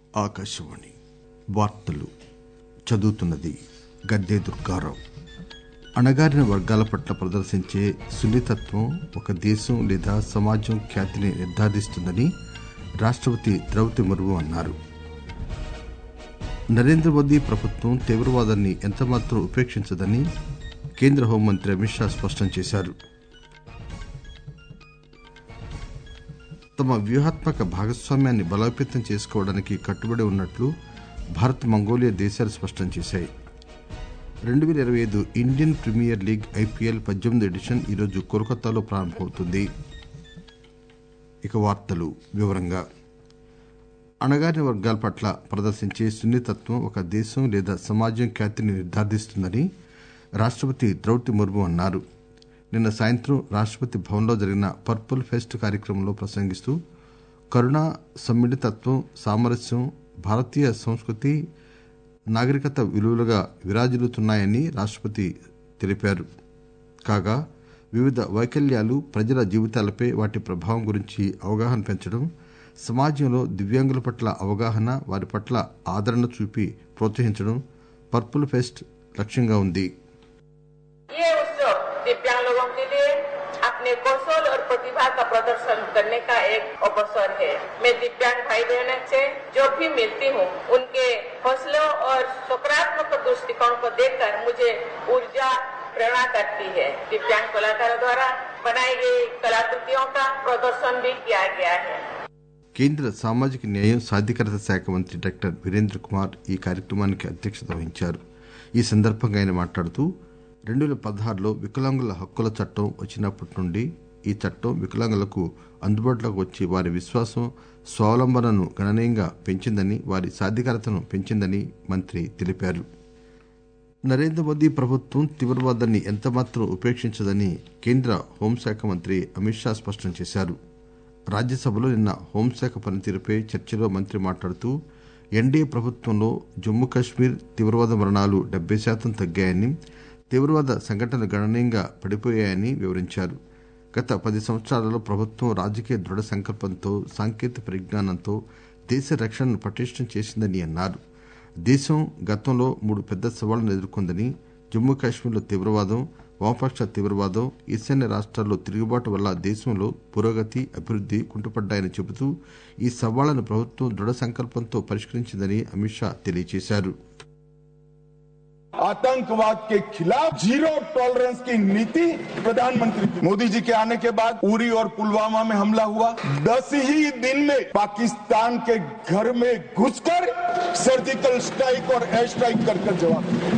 ఆకాశవాణి వార్తలు చదువుతున్నది గద్దే దుర్గారావు అణగారిన వర్గాల పట్ల ప్రదర్శించే సున్నితత్వం ఒక దేశం లేదా సమాజం ఖ్యాతిని నిర్ధారిస్తుందని రాష్టపతి ద్రౌపది ముర్ము అన్నారు నరేంద్ర మోదీ ప్రభుత్వం తీవ్రవాదాన్ని ఎంతమాత్రం ఉపేక్షించదని కేంద్ర హోంమంత్రి అమిత్ షా స్పష్టం చేశారు తమ వ్యూహాత్మక భాగస్వామ్యాన్ని బలోపేతం చేసుకోవడానికి కట్టుబడి ఉన్నట్లు భారత్ మంగోలియా దేశాలు స్పష్టం చేశాయి రెండు వేల ఇరవై ఐదు ఇండియన్ ప్రీమియర్ లీగ్ ఐపీఎల్ పద్దెనిమిది ఎడిషన్ ఈరోజు కోల్కతాలో ప్రారంభమవుతుంది ఇక వార్తలు వివరంగా అణగారిన వర్గాల పట్ల ప్రదర్శించే సున్నితత్వం ఒక దేశం లేదా సమాజం ఖ్యాతిని నిర్ధారిస్తుందని రాష్టపతి ద్రౌపది ముర్ము అన్నారు నిన్న సాయంత్రం రాష్టపతి భవన్లో జరిగిన పర్పుల్ ఫెస్ట్ కార్యక్రమంలో ప్రసంగిస్తూ కరుణ సమ్మిళితత్వం సామరస్యం భారతీయ సంస్కృతి నాగరికత విలువలుగా విరాజిల్లుతున్నాయని రాష్టపతి తెలిపారు కాగా వివిధ వైకల్యాలు ప్రజల జీవితాలపై వాటి ప్రభావం గురించి అవగాహన పెంచడం సమాజంలో దివ్యాంగుల పట్ల అవగాహన వారి పట్ల ఆదరణ చూపి ప్రోత్సహించడం పర్పుల్ ఫెస్ట్ లక్ష్యంగా ఉంది ये उत्सव दिव्यांग लोगों के लिए अपने कौशल और प्रतिभा का प्रदर्शन करने का एक अवसर है मैं दिव्यांग भाई बहनों से जो भी मिलती हूँ उनके हौसलों और सकारात्मक दृष्टिकोण को देखकर मुझे ऊर्जा प्रेरणा करती है दिव्यांग कलाकारों द्वारा बनाई गई कलाकृतियों का प्रदर्शन भी किया गया है కేంద్ర సామాజిక న్యాయం సాధికారత శాఖ మంత్రి డాక్టర్ వీరేంద్ర కుమార్ ఈ కార్యక్రమానికి అధ్యక్షత వహించారు ఈ సందర్భంగా ఆయన మాట్లాడుతూ రెండు వేల పదహారులో వికలాంగుల హక్కుల చట్టం వచ్చినప్పటి నుండి ఈ చట్టం వికలాంగులకు అందుబాటులోకి వచ్చి వారి విశ్వాసం స్వావలంబనను గణనీయంగా పెంచిందని వారి సాధికారతను పెంచిందని మంత్రి తెలిపారు నరేంద్ర మోదీ ప్రభుత్వం తీవ్రవాదాన్ని ఎంతమాత్రం ఉపేక్షించదని కేంద్ర హోంశాఖ మంత్రి అమిత్ షా స్పష్టం చేశారు రాజ్యసభలో నిన్న హోంశాఖ పనితీరుపై చర్చలో మంత్రి మాట్లాడుతూ ఎన్డీఏ ప్రభుత్వంలో జమ్మూ కశ్మీర్ తీవ్రవాద మరణాలు డెబ్బై శాతం తగ్గాయని తీవ్రవాద సంఘటనలు గణనీయంగా పడిపోయాయని వివరించారు గత పది సంవత్సరాలలో ప్రభుత్వం రాజకీయ దృఢ సంకల్పంతో సాంకేతిక పరిజ్ఞానంతో దేశ రక్షణను పటిష్టం చేసిందని అన్నారు దేశం గతంలో మూడు పెద్ద సవాళ్లను ఎదుర్కొందని జమ్మూ కాశ్మీర్లో తీవ్రవాదం వామపక్ష తీవ్రవాదం ఈశాన్య రాష్ట్రాల్లో తిరుగుబాటు వల్ల దేశంలో పురోగతి అభివృద్ది కుంటుపడ్డాయని చెబుతూ ఈ సవాళ్లను ప్రభుత్వం దృఢ సంకల్పంతో పరిష్కరించిందని అమిత్ షా తెలియజేశారు आतंकवाद के खिलाफ जीरो टॉलरेंस की नीति प्रधानमंत्री की मोदी जी के आने के बाद उरी और पुलवामा में हमला हुआ दस ही दिन में पाकिस्तान के घर में घुसकर सर्जिकल स्ट्राइक और एयर स्ट्राइक कर कर जवाब दिया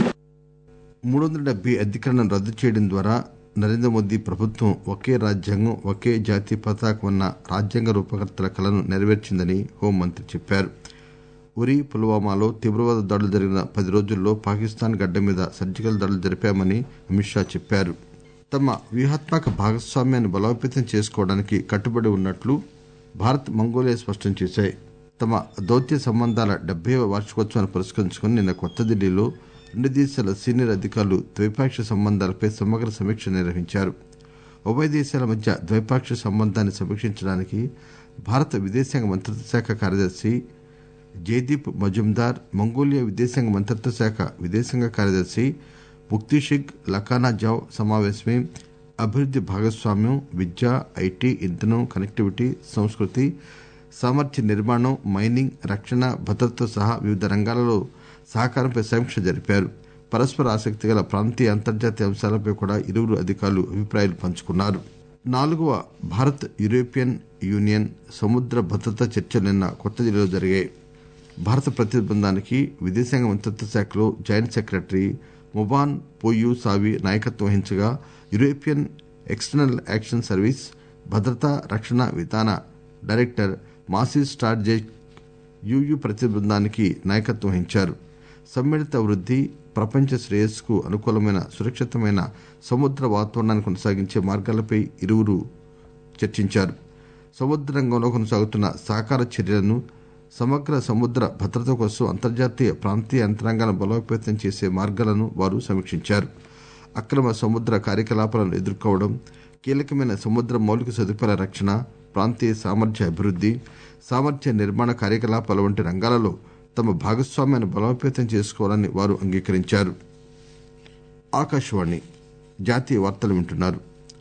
మూడు వందల డెబ్బై అధికరణను రద్దు చేయడం ద్వారా నరేంద్ర మోదీ ప్రభుత్వం ఒకే రాజ్యాంగం ఒకే జాతీయ పతాకం ఉన్న రాజ్యాంగ రూపకర్తల కలను నెరవేర్చిందని హోంమంత్రి చెప్పారు ఉరి పుల్వామాలో తీవ్రవాద దాడులు జరిగిన పది రోజుల్లో పాకిస్తాన్ గడ్డ మీద సర్జికల్ దాడులు జరిపామని అమిత్ షా చెప్పారు తమ వ్యూహాత్మక భాగస్వామ్యాన్ని బలోపేతం చేసుకోవడానికి కట్టుబడి ఉన్నట్లు భారత్ మంగోలియా స్పష్టం చేశాయి తమ దౌత్య సంబంధాల డెబ్బైవ వార్షికోత్సవాన్ని పురస్కరించుకుని నిన్న కొత్త ఢిల్లీలో రెండు దేశాల సీనియర్ అధికారులు ద్వైపాక్షిక సంబంధాలపై సమగ్ర సమీక్ష నిర్వహించారు ఉభయ దేశాల మధ్య ద్వైపాక్షిక సంబంధాన్ని సమీక్షించడానికి భారత విదేశాంగ మంత్రిత్వ శాఖ కార్యదర్శి జయదీప్ మజుందార్ మంగోలియా విదేశాంగ మంత్రిత్వ శాఖ విదేశాంగ కార్యదర్శి ముక్తిషిగ్ లకానా జావ్ సమావేశమై అభివృద్ది భాగస్వామ్యం విద్య ఐటీ ఇంధనం కనెక్టివిటీ సంస్కృతి సామర్థ్య నిర్మాణం మైనింగ్ రక్షణ భద్రతతో సహా వివిధ రంగాలలో సహకారంపై సమీక్ష జరిపారు పరస్పర ఆసక్తి గల ప్రాంతీయ అంతర్జాతీయ అంశాలపై కూడా ఇరువురు అధికారులు అభిప్రాయాలు పంచుకున్నారు నాలుగవ భారత్ యూరోపియన్ యూనియన్ సముద్ర భద్రతా చర్చలు నిన్న కొత్త ఢిల్లీలో జరిగాయి భారత ప్రతినిధి బృందానికి విదేశాంగ మంత్రిత్వ శాఖలో జాయింట్ సెక్రటరీ ముబాన్ పోయు సావి నాయకత్వం వహించగా యూరోపియన్ ఎక్స్టర్నల్ యాక్షన్ సర్వీస్ భద్రతా రక్షణ విధాన డైరెక్టర్ మాసి స్టార్జెక్ యుయు ప్రతినిధి బృందానికి నాయకత్వం వహించారు సమ్మిళిత వృద్ది ప్రపంచ శ్రేయస్సుకు అనుకూలమైన సురక్షితమైన సముద్ర వాతావరణాన్ని కొనసాగించే మార్గాలపై ఇరువురు చర్చించారు సముద్ర రంగంలో కొనసాగుతున్న సహకార చర్యలను సమగ్ర సముద్ర భద్రత కోసం అంతర్జాతీయ ప్రాంతీయ యంత్రాంగాలను బలోపేతం చేసే మార్గాలను వారు సమీక్షించారు అక్రమ సముద్ర కార్యకలాపాలను ఎదుర్కోవడం కీలకమైన సముద్ర మౌలిక సదుపాయాల రక్షణ ప్రాంతీయ సామర్థ్య అభివృద్ది సామర్థ్య నిర్మాణ కార్యకలాపాల వంటి రంగాలలో తమ భాగస్వామ్యాన్ని బలోపేతం చేసుకోవాలని వారు అంగీకరించారు ఆకాశవాణి జాతీయ వార్తలు వింటున్నారు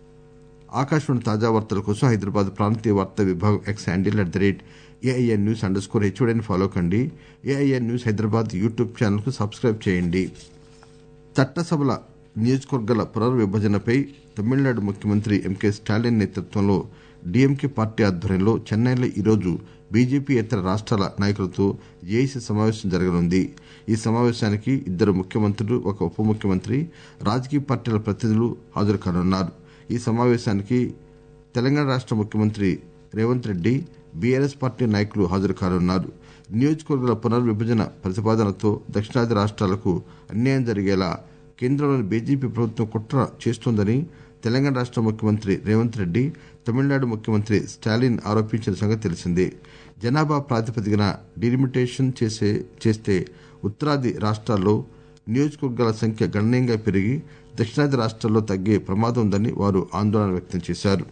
ఆకాశవాణి తాజా వార్తల కోసం హైదరాబాద్ ప్రాంతీయ వార్తా విభాగం X handle at the rate AIN news underscore హెచ్ఓడిని ఫాలో కండి AIN news Hyderabad YouTube channel కు సబ్స్క్రైబ్ చేయండి చట్టసభల నియోజకవర్గాల పునర్విభజనపై తమిళనాడు ముఖ్యమంత్రి ఎంకే స్టాలిన్ నేతృత్వంలో డీఎంకే పార్టీ ఆధ్వర్యంలో చెన్నైలో ఈరోజు బీజేపీ ఇతర రాష్ట్రాల నాయకులతో జేఏసీ సమావేశం జరగనుంది ఈ సమావేశానికి ఇద్దరు ముఖ్యమంత్రులు ఒక ఉప ముఖ్యమంత్రి రాజకీయ పార్టీల ప్రతినిధులు హాజరు కానున్నారు ఈ సమావేశానికి తెలంగాణ రాష్ట ముఖ్యమంత్రి రేవంత్ రెడ్డి బీఆర్ఎస్ పార్టీ నాయకులు హాజరు కానున్నారు నియోజకవర్గాల పునర్విభజన ప్రతిపాదనతో దక్షిణాది రాష్ట్రాలకు అన్యాయం జరిగేలా కేంద్రంలోని బీజేపీ ప్రభుత్వం కుట్ర చేస్తోందని తెలంగాణ రాష్ట ముఖ్యమంత్రి రేవంత్ రెడ్డి తమిళనాడు ముఖ్యమంత్రి స్టాలిన్ ఆరోపించిన సంగతి తెలిసిందే జనాభా ప్రాతిపదికన డిలిమిటేషన్ చేసే చేస్తే ఉత్తరాది రాష్ట్రాల్లో నియోజకవర్గాల సంఖ్య గణనీయంగా పెరిగి దక్షిణాది రాష్ట్రాల్లో తగ్గే ప్రమాదం ఉందని వారు ఆందోళన వ్యక్తం చేశారు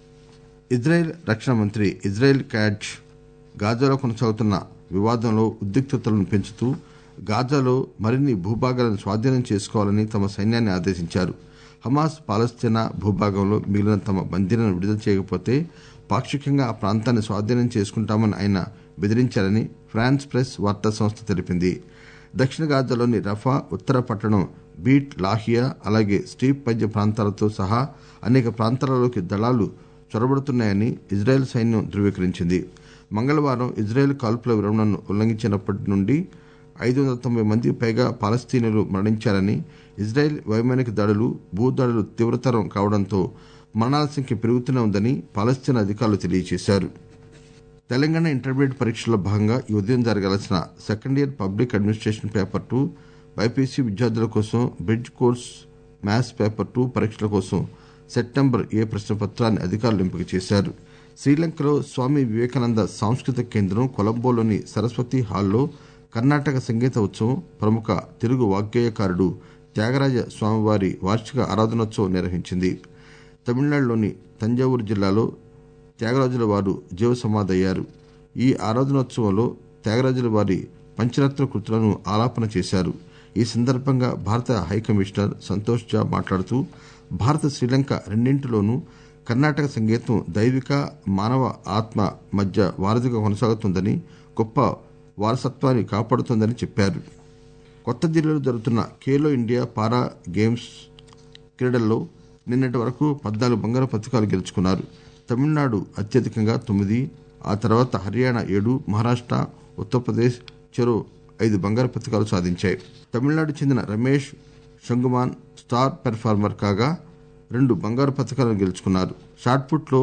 ఇజ్రాయెల్ రక్షణ మంత్రి ఇజ్రాయెల్ క్యాచ్ గాజాలో కొనసాగుతున్న వివాదంలో ఉద్రిక్తతలను పెంచుతూ గాజాలో మరిన్ని భూభాగాలను స్వాధీనం చేసుకోవాలని తమ సైన్యాన్ని ఆదేశించారు హమాస్ పాలస్తీనా భూభాగంలో మిగిలిన తమ బందీలను విడుదల చేయకపోతే పాక్షికంగా ఆ ప్రాంతాన్ని స్వాధీనం చేసుకుంటామని ఆయన బెదిరించారని ఫ్రాన్స్ ప్రెస్ వార్తా సంస్థ తెలిపింది దక్షిణ గాజాలోని రఫా ఉత్తర పట్టణం బీట్ లాహియా అలాగే స్టీప్ మధ్య ప్రాంతాలతో సహా అనేక ప్రాంతాలలోకి దళాలు చొరబడుతున్నాయని ఇజ్రాయెల్ సైన్యం ధృవీకరించింది మంగళవారం ఇజ్రాయెల్ కాల్పుల విరమణను ఉల్లంఘించినప్పటి నుండి ఐదు వందల తొంభై మందికి పైగా పాలస్తీనులు మరణించారని ఇజ్రాయెల్ వైమానిక దాడులు భూదాడులు తీవ్రతరం కావడంతో మరణాల సంఖ్య పెరుగుతూనే ఉందని పాలస్తీనా అధికారులు తెలియజేశారు తెలంగాణ ఇంటర్మీడియట్ పరీక్షల్లో భాగంగా ఈ ఉదయం జరగాల్సిన second year public administration paper two BiPC విద్యార్థుల కోసం bridge course maths paper two పరీక్షల కోసం సెప్టెంబర్ ఏ ప్రశ్న పత్రాన్ని అధికారులు ఎంపిక చేశారు శ్రీలంకలో స్వామి వివేకానంద సాంస్కృతిక కేంద్రం కొలంబోలోని సరస్వతి హాల్లో కర్ణాటక సంగీత ఉత్సవం ప్రముఖ తెలుగు వాగ్గేయకారుడు త్యాగరాజ స్వామివారి వార్షిక ఆరాధనోత్సవం నిర్వహించింది తమిళనాడులోని తంజావూరు జిల్లాలో త్యాగరాజుల వారు జీవ సమాధయ్యారు ఈ ఆరాధనోత్సవంలో త్యాగరాజుల వారి పంచరత్న కృతులను ఆలాపన చేశారు ఈ సందర్భంగా భారత హైకమిషనర్ సంతోష్ జా మాట్లాడుతూ భారత శ్రీలంక రెండింటిలోనూ కర్ణాటక సంగీతం దైవిక మానవ ఆత్మ మధ్య వారధిగా కొనసాగుతుందని గొప్ప వారసత్వాన్ని కాపాడుతోందని చెప్పారు కొత్త ఢిల్లీలో జరుగుతున్న ఖేలో ఇండియా పారా గేమ్స్ క్రీడల్లో నిన్నటి వరకు పద్నాలుగు బంగారు పథకాలు గెలుచుకున్నారు తమిళనాడు అత్యధికంగా తొమ్మిది ఆ తర్వాత హర్యానా ఏడు మహారాష్ట ఉత్తరప్రదేశ్ చెరో ఐదు బంగారు పథకాలు సాధించాయి తమిళనాడు చెందిన రమేష్ షంగుమాన్ స్టార్ పెర్ఫార్మర్ కాగా రెండు బంగారు పథకాలను గెలుచుకున్నారు షాట్పుట్లో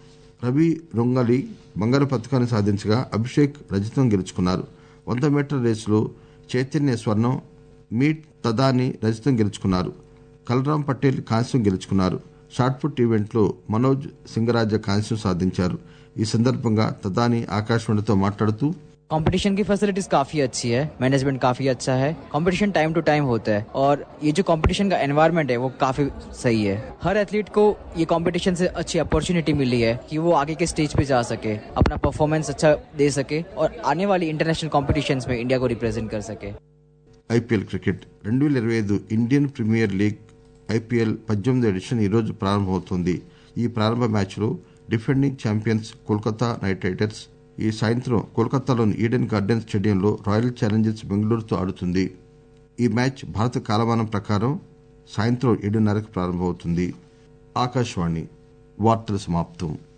రవి రొంగలి బంగారు పథకాన్ని సాధించగా అభిషేక్ రజతం గెలుచుకున్నారు వంద మీటర్ల రేసులో చైతన్య స్వర్ణం మీట్ తదాని రజతం గెలుచుకున్నారు కలరాం పటేల్ కాంస్యం గెలుచుకున్నారు షాట్పుట్ ఈవెంట్లో మనోజ్ సింగరాజ కాంస్యం సాధించారు ఈ సందర్భంగా తదాని ఆకాశవాణితో మాట్లాడుతూ कंपटीशन की फैसिलिटीज काफी अच्छी है मैनेजमेंट काफी अच्छा है कंपटीशन टाइम टू टाइम होता है और ये जो कंपटीशन का एनवायरनमेंट है वो काफी सही है हर एथलीट को ये कंपटीशन से अच्छी अपॉर्चुनिटी मिली है कि वो आगे के स्टेज पे जा सके अपना परफॉर्मेंस अच्छा दे सके और आने वाली इंटरनेशनल कॉम्पिटिशन्स में इंडिया को रिप्रेजेंट कर सके ఐపీఎల్ క్రికెట్ రెండు వేల ఇరవై ఐదు ఇండియన్ ప్రీమియర్ లీగ్ ఐపీఎల్ పద్దెనిమిది ఎడిషన్ ఈరోజు ప్రారంభమవుతోంది ఈ ప్రారంభ మ్యాచ్లో defending champions Kolkata Knight Riders ఈ సాయంత్రం కోల్కతాలోని ఈడెన్ గార్డెన్స్ స్టేడియంలో రాయల్ ఛాలెంజర్స్ బెంగళూరుతో ఆడుతుంది ఈ మ్యాచ్ భారత కాలమానం ప్రకారం సాయంత్రం ఏడున్నరకు ప్రారంభమవుతుంది ఆకాశవాణి వార్తలు సమాప్తం